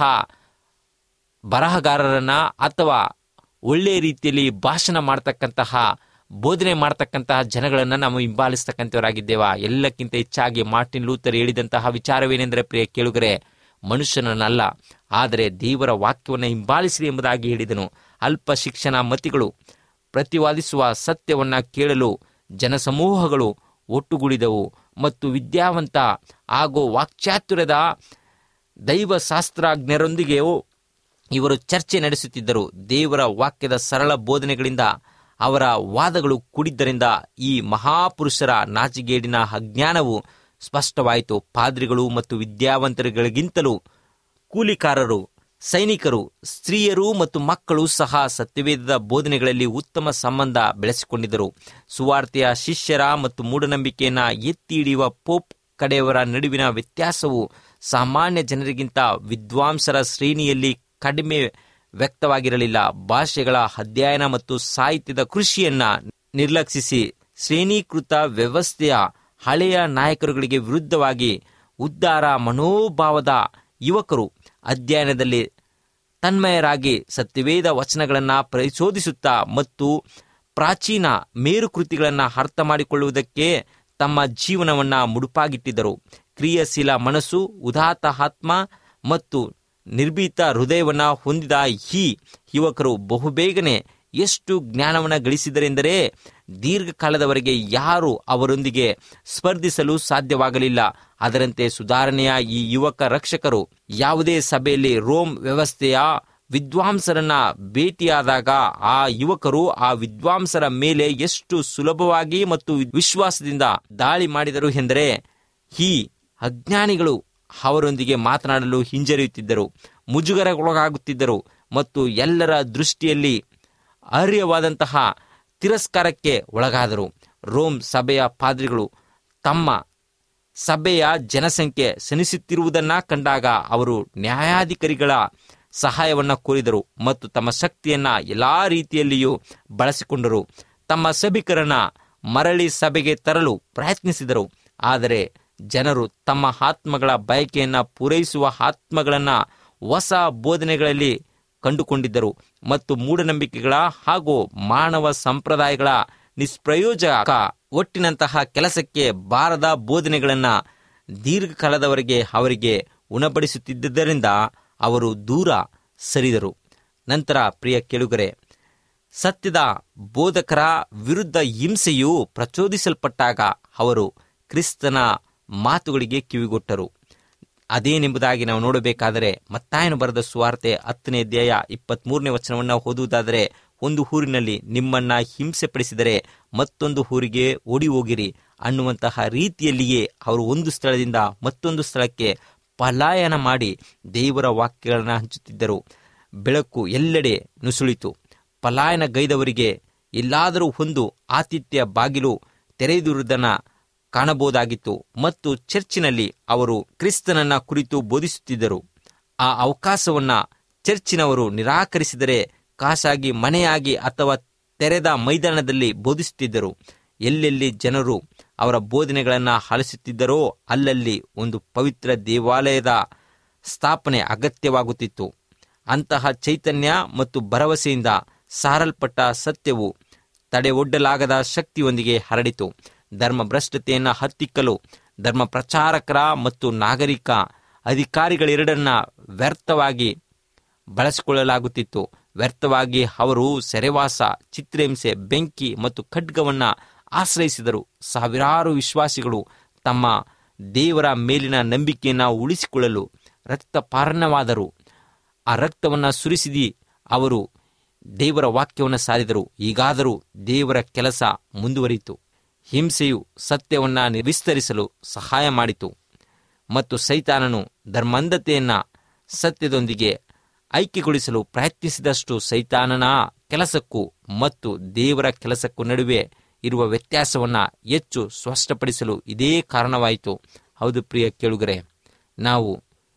ಬರಹಗಾರರನ್ನ ಅಥವಾ ಒಳ್ಳೆಯ ರೀತಿಯಲ್ಲಿ ಭಾಷಣ ಮಾಡ್ತಕ್ಕಂತಹ ಬೋಧನೆ ಮಾಡ್ತಕ್ಕಂತಹ ಜನಗಳನ್ನು ನಾವು ಹಿಂಬಾಲಿಸ್ತಕ್ಕಂಥವರಾಗಿದ್ದೇವಾ ಎಲ್ಲಕ್ಕಿಂತ ಹೆಚ್ಚಾಗಿ ಮಾರ್ಟಿನ್ ಲೂಥರ್ ಹೇಳಿದಂತಹ ವಿಚಾರವೇನೆಂದರೆ ಪ್ರಿಯ ಕೇಳುಗರೆ ಮನುಷ್ಯನನ್ನಲ್ಲ ಆದರೆ ದೇವರ ವಾಕ್ಯವನ್ನು ಹಿಂಬಾಲಿಸಿರಿ ಎಂಬುದಾಗಿ ಹೇಳಿದನು ಅಲ್ಪ ಶಿಕ್ಷಣ ಮತಿಗಳು ಪ್ರತಿವಾದಿಸುವ ಸತ್ಯವನ್ನ ಕೇಳಲು ಜನಸಮೂಹಗಳು ಒಟ್ಟುಗೂಡಿದವು ಮತ್ತು ವಿದ್ಯಾವಂತ ಹಾಗೂ ವಾಕ್ಚಾತುರ್ಯದ ದೈವಶಾಸ್ತ್ರಜ್ಞರೊಂದಿಗೆಯೂ ಇವರು ಚರ್ಚೆ ನಡೆಸುತ್ತಿದ್ದರು ದೇವರ ವಾಕ್ಯದ ಸರಳ ಬೋಧನೆಗಳಿಂದ ಅವರ ವಾದಗಳು ಕೂಡಿದ್ದರಿಂದ ಈ ಮಹಾಪುರುಷರ ನಾಚಿಗೇಡಿನ ಅಜ್ಞಾನವು ಸ್ಪಷ್ಟವಾಯಿತು ಪಾದ್ರಿಗಳು ಮತ್ತು ವಿದ್ಯಾವಂತರುಗಳಿಗಿಂತಲೂ ಕೂಲಿಕಾರರು ಸೈನಿಕರು ಸ್ತ್ರೀಯರು ಮತ್ತು ಮಕ್ಕಳು ಸಹ ಸತ್ಯವೇದದ ಬೋಧನೆಗಳಲ್ಲಿ ಉತ್ತಮ ಸಂಬಂಧ ಬೆಳೆಸಿಕೊಂಡಿದ್ದರು ಸುವಾರ್ತೆಯ ಶಿಷ್ಯರ ಮತ್ತು ಮೂಢನಂಬಿಕೆಯನ್ನ ಎತ್ತಿ ಹಿಡಿಯುವ ಪೋಪ್ ಕಡೆಯವರ ನಡುವಿನ ವ್ಯತ್ಯಾಸವು ಸಾಮಾನ್ಯ ಜನರಿಗಿಂತ ವಿದ್ವಾಂಸರ ಶ್ರೇಣಿಯಲ್ಲಿ ಕಡಿಮೆ ವ್ಯಕ್ತವಾಗಿರಲಿಲ್ಲ ಭಾಷೆಗಳ ಅಧ್ಯಯನ ಮತ್ತು ಸಾಹಿತ್ಯದ ಕೃಷಿಯನ್ನ ನಿರ್ಲಕ್ಷಿಸಿ ಶ್ರೇಣೀಕೃತ ವ್ಯವಸ್ಥೆಯ ಹಳೆಯ ನಾಯಕರುಗಳಿಗೆ ವಿರುದ್ಧವಾಗಿ ಉದ್ಧಾರ ಮನೋಭಾವದ ಯುವಕರು ಅಧ್ಯಯನದಲ್ಲಿ ತನ್ಮಯರಾಗಿ ಸತ್ಯವೇದ ವಚನಗಳನ್ನು ಪರಿಶೋಧಿಸುತ್ತಾ ಮತ್ತು ಪ್ರಾಚೀನ ಮೇರುಕೃತಿಗಳನ್ನು ಅರ್ಥ ಮಾಡಿಕೊಳ್ಳುವುದಕ್ಕೆ ತಮ್ಮ ಜೀವನವನ್ನ ಮುಡುಪಾಗಿಟ್ಟಿದ್ದರು ಕ್ರಿಯಾಶೀಲ ಮನಸ್ಸು ಉದಾತ್ತ ಆತ್ಮ ಮತ್ತು ನಿರ್ಭೀತ ಹೃದಯವನ್ನ ಹೊಂದಿದ ಈ ಯುವಕರು ಬಹುಬೇಗನೆ ಎಷ್ಟು ಜ್ಞಾನವನ್ನು ಗಳಿಸಿದರೆಂದರೆ ದೀರ್ಘಕಾಲದವರೆಗೆ ಯಾರು ಅವರೊಂದಿಗೆ ಸ್ಪರ್ಧಿಸಲು ಸಾಧ್ಯವಾಗಲಿಲ್ಲ ಅದರಂತೆ ಸುಧಾರಣೆಯ ಈ ಯುವಕ ರಕ್ಷಕರು ಯಾವುದೇ ಸಭೆಯಲ್ಲಿ ರೋಮ್ ವ್ಯವಸ್ಥೆಯ ವಿದ್ವಾಂಸರನ್ನ ಭೇಟಿಯಾದಾಗ ಆ ಯುವಕರು ಆ ವಿದ್ವಾಂಸರ ಮೇಲೆ ಎಷ್ಟು ಸುಲಭವಾಗಿ ಮತ್ತು ವಿಶ್ವಾಸದಿಂದ ದಾಳಿ ಮಾಡಿದರು ಎಂದರೆ ಈ ಅಜ್ಞಾನಿಗಳು ಅವರೊಂದಿಗೆ ಮಾತನಾಡಲು ಹಿಂಜರಿಯುತ್ತಿದ್ದರು ಮುಜುಗರಗೊಳಗಾಗುತ್ತಿದ್ದರು ಮತ್ತು ಎಲ್ಲರ ದೃಷ್ಟಿಯಲ್ಲಿ ಅರ್ಹವಾದಂತಹ ತಿರಸ್ಕಾರಕ್ಕೆ ಒಳಗಾದರು ರೋಮ್ ಸಭೆಯ ಪಾದ್ರಿಗಳು ತಮ್ಮ ಸಭೆಯ ಜನಸಂಖ್ಯೆ ಸನಿಸುತ್ತಿರುವುದನ್ನ ಕಂಡಾಗ ಅವರು ನ್ಯಾಯಾಧಿಕಾರಿಗಳ ಸಹಾಯವನ್ನ ಕೋರಿದರು ಮತ್ತು ತಮ್ಮ ಶಕ್ತಿಯನ್ನ ಎಲ್ಲಾ ರೀತಿಯಲ್ಲಿಯೂ ಬಳಸಿಕೊಂಡರು ತಮ್ಮ ಸಭಿಕರನ್ನ ಮರಳಿ ಸಭೆಗೆ ತರಲು ಪ್ರಯತ್ನಿಸಿದರು ಆದರೆ ಜನರು ತಮ್ಮ ಆತ್ಮಗಳ ಬಯಕೆಯನ್ನ ಪೂರೈಸುವ ಆತ್ಮಗಳನ್ನ ಹೊಸ ಬೋಧನೆಗಳಲ್ಲಿ ಕಂಡುಕೊಂಡಿದ್ದರು ಮತ್ತು ಮೂಢನಂಬಿಕೆಗಳ ಹಾಗೂ ಮಾನವ ಸಂಪ್ರದಾಯಗಳ ನಿಷ್ಪ್ರಯೋಜಕ ಒಟ್ಟಿನಂತಹ ಕೆಲಸಕ್ಕೆ ಬಾರದ ಬೋಧನೆಗಳನ್ನ ದೀರ್ಘಕಾಲದವರೆಗೆ ಅವರಿಗೆ ಉಣಬಡಿಸುತ್ತಿದ್ದರಿಂದ ಅವರು ದೂರ ಸರಿದರು ನಂತರ ಪ್ರಿಯ ಕೆಳುಗರೆ ಸತ್ಯದ ಬೋಧಕರ ವಿರುದ್ಧ ಹಿಂಸೆಯು ಪ್ರಚೋದಿಸಲ್ಪಟ್ಟಾಗ ಅವರು ಕ್ರಿಸ್ತನ ಮಾತುಗಳಿಗೆ ಕಿವಿಗೊಟ್ಟರು ಅದೇನೆಂಬುದಾಗಿ ನಾವು ನೋಡಬೇಕಾದರೆ ಮತ್ತಾಯನು ಬರೆದ ಸುವಾರ್ತೆ ಹತ್ತನೇ ಅಧ್ಯಾಯ ಇಪ್ಪತ್ಮೂರನೇ ವಚನವನ್ನು ಓದುವುದಾದರೆ ಒಂದು ಊರಿನಲ್ಲಿ ನಿಮ್ಮನ್ನ ಹಿಂಸೆ ಪಡಿಸಿದರೆ ಮತ್ತೊಂದು ಊರಿಗೆ ಓಡಿ ಹೋಗಿರಿ ಅನ್ನುವಂತಹ ರೀತಿಯಲ್ಲಿಯೇ ಅವರು ಒಂದು ಸ್ಥಳದಿಂದ ಮತ್ತೊಂದು ಸ್ಥಳಕ್ಕೆ ಪಲಾಯನ ಮಾಡಿ ದೇವರ ವಾಕ್ಯಗಳನ್ನು ಹಂಚುತ್ತಿದ್ದರು ಬೆಳಕು ಎಲ್ಲೆಡೆ ನುಸುಳಿತು ಪಲಾಯನಗೈದವರಿಗೆ ಎಲ್ಲಾದರೂ ಒಂದು ಆತಿಥ್ಯ ಬಾಗಿಲು ತೆರೆದಿರುವುದನ್ನು ಕಾಣಬಹುದಾಗಿತ್ತು ಮತ್ತು ಚರ್ಚಿನಲ್ಲಿ ಅವರು ಕ್ರಿಸ್ತನನ್ನ ಕುರಿತು ಬೋಧಿಸುತ್ತಿದ್ದರು ಆ ಅವಕಾಶವನ್ನ ಚರ್ಚಿನವರು ನಿರಾಕರಿಸಿದರೆ ಖಾಸಾಗಿ ಮನೆಯಾಗಿ ಅಥವಾ ತೆರೆದ ಮೈದಾನದಲ್ಲಿ ಬೋಧಿಸುತ್ತಿದ್ದರು ಎಲ್ಲೆಲ್ಲಿ ಜನರು ಅವರ ಬೋಧನೆಗಳನ್ನು ಆಲಿಸುತ್ತಿದ್ದರೋ ಅಲ್ಲಲ್ಲಿ ಒಂದು ಪವಿತ್ರ ದೇವಾಲಯದ ಸ್ಥಾಪನೆ ಅಗತ್ಯವಾಗುತ್ತಿತ್ತು ಅಂತಹ ಚೈತನ್ಯ ಮತ್ತು ಭರವಸೆಯಿಂದ ಸಾರಲ್ಪಟ್ಟ ಸತ್ಯವು ತಡೆಯೊಡ್ಡಲಾಗದ ಶಕ್ತಿಯೊಂದಿಗೆ ಹರಡಿತು ಧರ್ಮ ಭ್ರಷ್ಟತೆಯನ್ನು ಹತ್ತಿಕ್ಕಲು ಧರ್ಮ ಪ್ರಚಾರಕರ ಮತ್ತು ನಾಗರಿಕ ಅಧಿಕಾರಿಗಳೆರಡನ್ನ ವ್ಯರ್ಥವಾಗಿ ಬಳಸಿಕೊಳ್ಳಲಾಗುತ್ತಿತ್ತು ವ್ಯರ್ಥವಾಗಿ ಅವರು ಸೆರೆವಾಸ ಚಿತ್ರಹಿಂಸೆ ಬೆಂಕಿ ಮತ್ತು ಖಡ್ಗವನ್ನ ಆಶ್ರಯಿಸಿದರು ಸಾವಿರಾರು ವಿಶ್ವಾಸಿಗಳು ತಮ್ಮ ದೇವರ ಮೇಲಿನ ನಂಬಿಕೆಯನ್ನು ಉಳಿಸಿಕೊಳ್ಳಲು ರಕ್ತಪಾರಣವಾದರು ಆ ರಕ್ತವನ್ನು ಸುರಿಸಿದಿ ಅವರು ದೇವರ ವಾಕ್ಯವನ್ನು ಸಾರಿದರು ಈಗಾದರೂ ದೇವರ ಕೆಲಸ ಮುಂದುವರಿಯಿತು ಹಿಂಸೆಯು ಸತ್ಯವನ್ನು ವಿಸ್ತರಿಸಲು ಸಹಾಯ ಮಾಡಿತು ಮತ್ತು ಸೈತಾನನು ಧರ್ಮಾಂಧತೆಯನ್ನ ಸತ್ಯದೊಂದಿಗೆ ಐಕ್ಯಗೊಳಿಸಲು ಪ್ರಯತ್ನಿಸಿದಷ್ಟು ಸೈತಾನನ ಕೆಲಸಕ್ಕೂ ಮತ್ತು ದೇವರ ಕೆಲಸಕ್ಕೂ ನಡುವೆ ಇರುವ ವ್ಯತ್ಯಾಸವನ್ನ ಹೆಚ್ಚು ಸ್ಪಷ್ಟಪಡಿಸಲು ಇದೇ ಕಾರಣವಾಯಿತು ಹೌದು ಪ್ರಿಯ ಕೇಳುಗರೆ ನಾವು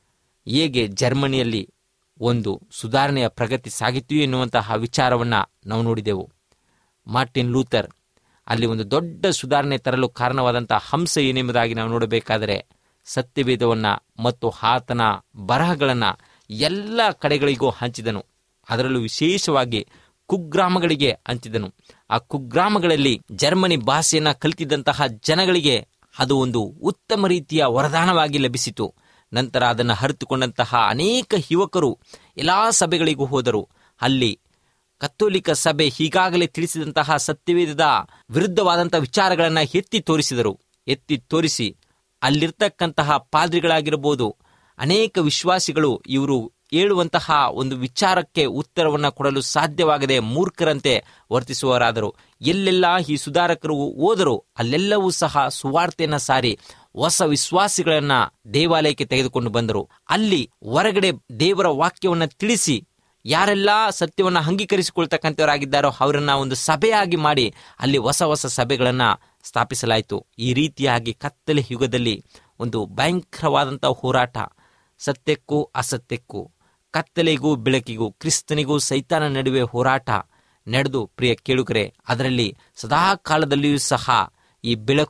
ಹೇಗೆ ಜರ್ಮನಿಯಲ್ಲಿ ಒಂದು ಸುಧಾರಣೆಯ ಪ್ರಗತಿ ಸಾಗಿತ್ತು ಎನ್ನುವಂತಹ ವಿಚಾರವನ್ನ ನಾವು ನೋಡಿದೆವು ಮಾರ್ಟಿನ್ ಲೂಥರ್ ಅಲ್ಲಿ ಒಂದು ದೊಡ್ಡ ಸುಧಾರಣೆ ತರಲು ಕಾರಣವಾದಂತಹ ಹಂಸ ಏನೆಂಬುದಾಗಿ ನಾವು ನೋಡಬೇಕಾದರೆ ಸತ್ಯವೇದವನ್ನ ಮತ್ತು ಆತನ ಬರಹಗಳನ್ನ ಎಲ್ಲ ಕಡೆಗಳಿಗೂ ಹಂಚಿದನು ಅದರಲ್ಲೂ ವಿಶೇಷವಾಗಿ ಕುಗ್ರಾಮಗಳಿಗೆ ಹಂಚಿದನು ಆ ಕುಗ್ರಾಮಗಳಲ್ಲಿ ಜರ್ಮನಿ ಭಾಷೆಯನ್ನ ಕಲಿತಿದ್ದಂತಹ ಜನಗಳಿಗೆ ಅದು ಒಂದು ಉತ್ತಮ ರೀತಿಯ ವರದಾನವಾಗಿ ಲಭಿಸಿತು ನಂತರ ಅದನ್ನು ಹರಿತುಕೊಂಡಂತಹ ಅನೇಕ ಯುವಕರು ಎಲ್ಲಾ ಸಭೆಗಳಿಗೂ ಹೋದರು ಅಲ್ಲಿ ಕತ್ತೋಲಿಕ ಸಭೆ ಈಗಾಗಲೇ ತಿಳಿಸಿದಂತಹ ಸತ್ಯವೇದದ ವಿರುದ್ಧವಾದಂತಹ ವಿಚಾರಗಳನ್ನು ಎತ್ತಿ ತೋರಿಸಿದರು ಎತ್ತಿ ತೋರಿಸಿ ಅಲ್ಲಿರ್ತಕ್ಕಂತಹ ಪಾದ್ರಿಗಳಾಗಿರಬಹುದು ಅನೇಕ ವಿಶ್ವಾಸಿಗಳು ಇವರು ಹೇಳುವಂತಹ ಒಂದು ವಿಚಾರಕ್ಕೆ ಉತ್ತರವನ್ನು ಕೊಡಲು ಸಾಧ್ಯವಾಗದೆ ಮೂರ್ಖರಂತೆ ವರ್ತಿಸುವವರಾದರು ಎಲ್ಲೆಲ್ಲ ಈ ಸುಧಾರಕರು ಹೋದರು ಅಲ್ಲೆಲ್ಲವೂ ಸಹ ಸುವಾರ್ತೆಯನ್ನ ಸಾರಿ ಹೊಸ ವಿಶ್ವಾಸಿಗಳನ್ನ ದೇವಾಲಯಕ್ಕೆ ತೆಗೆದುಕೊಂಡು ಬಂದರು ಅಲ್ಲಿ ಹೊರಗಡೆ ದೇವರ ವಾಕ್ಯವನ್ನ ತಿಳಿಸಿ ಯಾರೆಲ್ಲ ಸತ್ಯವನ್ನ ಅಂಗೀಕರಿಸಿಕೊಳ್ತಕ್ಕಂಥವರಾಗಿದ್ದಾರೋ ಅವರನ್ನ ಒಂದು ಸಭೆಯಾಗಿ ಮಾಡಿ ಅಲ್ಲಿ ಹೊಸ ಹೊಸ ಸಭೆಗಳನ್ನ ಸ್ಥಾಪಿಸಲಾಯಿತು ಈ ರೀತಿಯಾಗಿ ಕತ್ತಲೆ ಯುಗದಲ್ಲಿ ಒಂದು ಭಯಂಕರವಾದಂತಹ ಹೋರಾಟ ಸತ್ಯಕ್ಕೂ ಅಸತ್ಯಕ್ಕೂ ಕತ್ತಲೆಗೂ ಬೆಳಕಿಗೂ ಕ್ರಿಸ್ತನಿಗೂ ಸೈತಾನ ನಡುವೆ ಹೋರಾಟ ನಡೆದು ಪ್ರಿಯ ಕೇಳುಗರೆ ಅದರಲ್ಲಿ ಸದಾ ಕಾಲದಲ್ಲಿಯೂ ಸಹ ಈ ಬೆಳಕು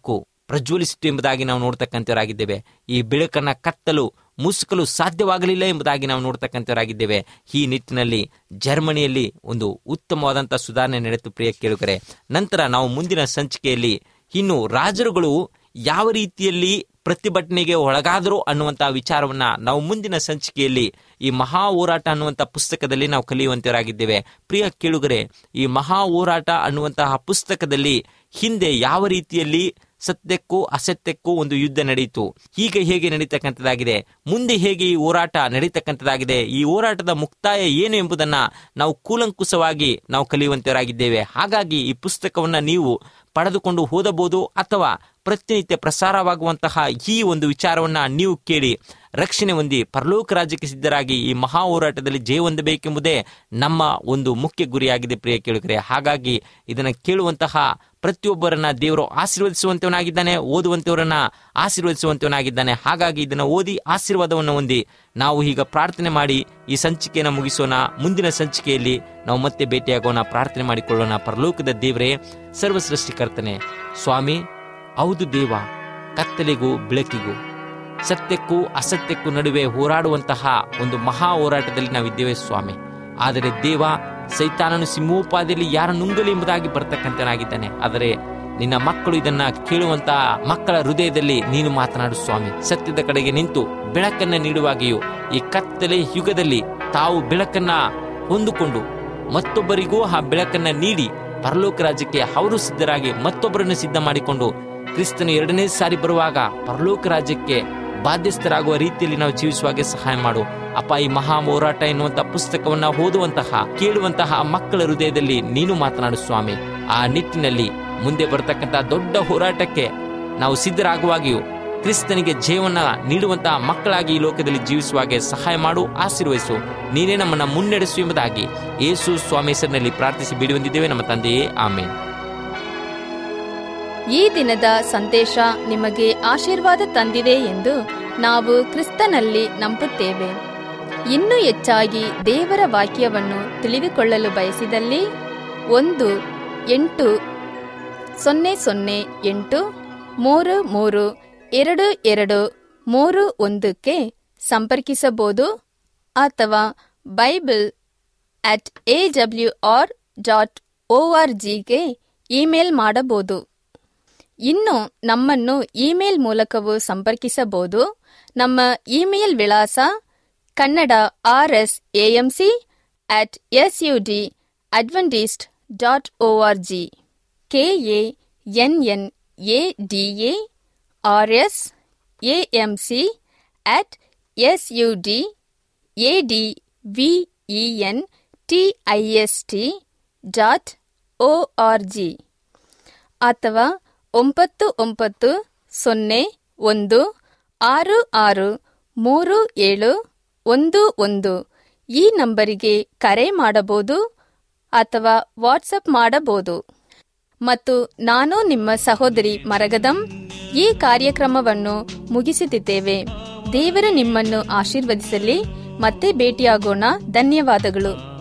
ಪ್ರಜ್ವಲಿಸಿತು ಎಂಬುದಾಗಿ ನಾವು ನೋಡ್ತಕ್ಕಂಥವರಾಗಿದ್ದೇವೆ ಈ ಬೆಳಕನ್ನ ಕತ್ತಲು ಮುಸುಕಲು ಸಾಧ್ಯವಾಗಲಿಲ್ಲ ಎಂಬುದಾಗಿ ನಾವು ನೋಡ್ತಕ್ಕಂಥವರಾಗಿದ್ದೇವೆ ಈ ನಿಟ್ಟಿನಲ್ಲಿ ಜರ್ಮನಿಯಲ್ಲಿ ಒಂದು ಉತ್ತಮವಾದಂಥ ಸುಧಾರಣೆ ನಡೆತು ಪ್ರಿಯ ಕೇಳುಗರೆ ನಂತರ ನಾವು ಮುಂದಿನ ಸಂಚಿಕೆಯಲ್ಲಿ ಇನ್ನು ರಾಜರುಗಳು ಯಾವ ರೀತಿಯಲ್ಲಿ ಪ್ರತಿಭಟನೆಗೆ ಒಳಗಾದರು ಅನ್ನುವಂಥ ವಿಚಾರವನ್ನ ನಾವು ಮುಂದಿನ ಸಂಚಿಕೆಯಲ್ಲಿ ಈ ಮಹಾ ಹೋರಾಟ ಅನ್ನುವಂಥ ಪುಸ್ತಕದಲ್ಲಿ ನಾವು ಕಲಿಯುವಂತವರಾಗಿದ್ದೇವೆ ಪ್ರಿಯ ಕೇಳುಗರೆ ಈ ಮಹಾ ಹೋರಾಟ ಅನ್ನುವಂತಹ ಪುಸ್ತಕದಲ್ಲಿ ಹಿಂದೆ ಯಾವ ರೀತಿಯಲ್ಲಿ ಸತ್ಯಕ್ಕೂ ಅಸತ್ಯಕ್ಕೂ ಒಂದು ಯುದ್ಧ ನಡೆಯಿತು ಈಗ ಹೇಗೆ ನಡೀತಕ್ಕಂಥದ್ದಾಗಿದೆ ಮುಂದೆ ಹೇಗೆ ಈ ಹೋರಾಟ ನಡೀತಕ್ಕಂಥದ್ದಾಗಿದೆ ಈ ಹೋರಾಟದ ಮುಕ್ತಾಯ ಏನು ಎಂಬುದನ್ನ ನಾವು ಕೂಲಂಕುಷವಾಗಿ ನಾವು ಕಲಿಯುವಂತವರಾಗಿದ್ದೇವೆ ಹಾಗಾಗಿ ಈ ಪುಸ್ತಕವನ್ನ ನೀವು ಪಡೆದುಕೊಂಡು ಓದಬಹುದು ಅಥವಾ ಪ್ರತಿನಿತ್ಯ ಪ್ರಸಾರವಾಗುವಂತಹ ಈ ಒಂದು ವಿಚಾರವನ್ನ ನೀವು ಕೇಳಿ ರಕ್ಷಣೆ ಹೊಂದಿ ಪರಲೋಕ ರಾಜ್ಯಕ್ಕೆ ಸಿದ್ಧರಾಗಿ ಈ ಮಹಾ ಹೋರಾಟದಲ್ಲಿ ಜಯ ಹೊಂದಬೇಕೆಂಬುದೇ ನಮ್ಮ ಒಂದು ಮುಖ್ಯ ಗುರಿಯಾಗಿದೆ ಪ್ರಿಯ ಕೇಳುಗರೆ ಹಾಗಾಗಿ ಇದನ್ನು ಕೇಳುವಂತಹ ಪ್ರತಿಯೊಬ್ಬರನ್ನ ದೇವರು ಆಶೀರ್ವದಿಸುವಂತವನಾಗಿದ್ದಾನೆ ಓದುವಂತವರನ್ನ ಆಶೀರ್ವದಿಸುವಂತವನಾಗಿದ್ದಾನೆ ಹಾಗಾಗಿ ಇದನ್ನು ಓದಿ ಆಶೀರ್ವಾದವನ್ನು ಹೊಂದಿ ನಾವು ಈಗ ಪ್ರಾರ್ಥನೆ ಮಾಡಿ ಈ ಸಂಚಿಕೆಯನ್ನು ಮುಗಿಸೋಣ ಮುಂದಿನ ಸಂಚಿಕೆಯಲ್ಲಿ ನಾವು ಮತ್ತೆ ಭೇಟಿಯಾಗೋಣ ಪ್ರಾರ್ಥನೆ ಮಾಡಿಕೊಳ್ಳೋಣ ಪರಲೋಕದ ದೇವರೇ ಸರ್ವ ಸೃಷ್ಟಿಕರ್ತನೆ ಸ್ವಾಮಿ ಹೌದು ದೇವ ಕತ್ತಲೆಗೂ ಬೆಳಕಿಗೂ ಸತ್ಯಕ್ಕೂ ಅಸತ್ಯಕ್ಕೂ ನಡುವೆ ಹೋರಾಡುವಂತಹ ಒಂದು ಮಹಾ ಹೋರಾಟದಲ್ಲಿ ನಾವಿದ್ದೇವೆ ಸ್ವಾಮಿ ಆದರೆ ದೇವ ಸೈತಾನನು ಸಿಂಹೋಪಾದಿಯಲ್ಲಿ ಯಾರ ನುಂಗಲಿ ಎಂಬುದಾಗಿ ಬರ್ತಕ್ಕಂತನಾಗಿದ್ದಾನೆ ಆದರೆ ನಿನ್ನ ಮಕ್ಕಳು ಇದನ್ನ ಕೇಳುವಂತಹ ಮಕ್ಕಳ ಹೃದಯದಲ್ಲಿ ನೀನು ಮಾತನಾಡು ಸ್ವಾಮಿ ಸತ್ಯದ ಕಡೆಗೆ ನಿಂತು ಬೆಳಕನ್ನ ನೀಡುವಾಗಿಯೂ ಈ ಕತ್ತಲೆ ಯುಗದಲ್ಲಿ ತಾವು ಬೆಳಕನ್ನ ಹೊಂದಿಕೊಂಡು ಮತ್ತೊಬ್ಬರಿಗೂ ಆ ಬೆಳಕನ್ನ ನೀಡಿ ಪರಲೋಕ ರಾಜ್ಯಕ್ಕೆ ಅವರು ಸಿದ್ಧರಾಗಿ ಮತ್ತೊಬ್ಬರನ್ನು ಸಿದ್ಧ ಮಾಡಿಕೊಂಡು ಕ್ರಿಸ್ತನು ಎರಡನೇ ಸಾರಿ ಬರುವಾಗ ಪರಲೋಕ ರಾಜ್ಯಕ್ಕೆ ಬಾಧ್ಯಸ್ಥರಾಗುವ ರೀತಿಯಲ್ಲಿ ನಾವು ಜೀವಿಸುವಾಗೆ ಸಹಾಯ ಮಾಡು ಅಪ್ಪ ಈ ಮಹಾ ಹೋರಾಟ ಎನ್ನುವಂತಹ ಪುಸ್ತಕವನ್ನ ಓದುವಂತಹ ಕೇಳುವಂತಹ ಮಕ್ಕಳ ಹೃದಯದಲ್ಲಿ ನೀನು ಮಾತನಾಡು ಸ್ವಾಮಿ ಆ ನಿಟ್ಟಿನಲ್ಲಿ ಮುಂದೆ ಬರತಕ್ಕಂತಹ ದೊಡ್ಡ ಹೋರಾಟಕ್ಕೆ ನಾವು ಸಿದ್ಧರಾಗುವಾಗಿಯೂ ಕ್ರಿಸ್ತನಿಗೆ ಜೀವನ ನೀಡುವಂತಹ ಮಕ್ಕಳಾಗಿ ಈ ಲೋಕದಲ್ಲಿ ಜೀವಿಸುವಾಗೆ ಸಹಾಯ ಮಾಡು ಆಶೀರ್ವಹಿಸು ನೀನೇ ನಮ್ಮನ್ನ ಮುನ್ನಡೆಸು ಎಂಬುದಾಗಿ ಯೇಸು ಸ್ವಾಮಿ ಹೆಸರಿನಲ್ಲಿ ಪ್ರಾರ್ಥಿಸಿ ಬಿಡುವಂದಿದ್ದೇವೆ ನಮ್ಮ ತಂದೆಯೇ ಆಮೇಲೆ ಈ ದಿನದ ಸಂದೇಶ ನಿಮಗೆ ಆಶೀರ್ವಾದ ತಂದಿದೆ ಎಂದು ನಾವು ಕ್ರಿಸ್ತನಲ್ಲಿ ನಂಬುತ್ತೇವೆ ಇನ್ನೂ ಹೆಚ್ಚಾಗಿ ದೇವರ ವಾಕ್ಯವನ್ನು ತಿಳಿದುಕೊಳ್ಳಲು ಬಯಸಿದಲ್ಲಿ ಒಂದು ಎಂಟು ಸೊನ್ನೆ ಸೊನ್ನೆ ಎಂಟು ಮೂರು ಮೂರು ಎರಡು ಎರಡು ಮೂರು ಒಂದಕ್ಕೆ ಸಂಪರ್ಕಿಸಬಹುದು ಅಥವಾ Bible at A W R dot O R ಜಿಗೆ ಇಮೇಲ್ ಮಾಡಬಹುದು ಇನ್ನು ನಮ್ಮನ್ನು ಇಮೇಲ್ ಮೂಲಕವೂ ಸಂಪರ್ಕಿಸಬಹುದು ನಮ್ಮ ಇಮೇಲ್ ವಿಳಾಸ Kannada R S AMC at S U D adventist dot O R G K A N N A D A R S AMC at S U D A D V E N T I S T dot O R G ಅಥವಾ ಒಂಬತ್ತು ಒಂಬತ್ತು ಸೊನ್ನೆ ಒಂದು ಆರು ಆರು ಮೂರು ಏಳು ಒಂದು ಒಂದು ಈ ನಂಬರಿಗೆ ಕರೆ ಮಾಡಬಹುದು ಅಥವಾ ವಾಟ್ಸಪ್ ಮಾಡಬಹುದು ಮತ್ತು ನಾನು ನಿಮ್ಮ ಸಹೋದರಿ ಮರಗದಂ ಈ ಕಾರ್ಯಕ್ರಮವನ್ನು ಮುಗಿಸುತ್ತಿದ್ದೇವೆ ದೇವರು ನಿಮ್ಮನ್ನು ಆಶೀರ್ವದಿಸಲಿ ಮತ್ತೆ ಭೇಟಿಯಾಗೋಣ ಧನ್ಯವಾದಗಳು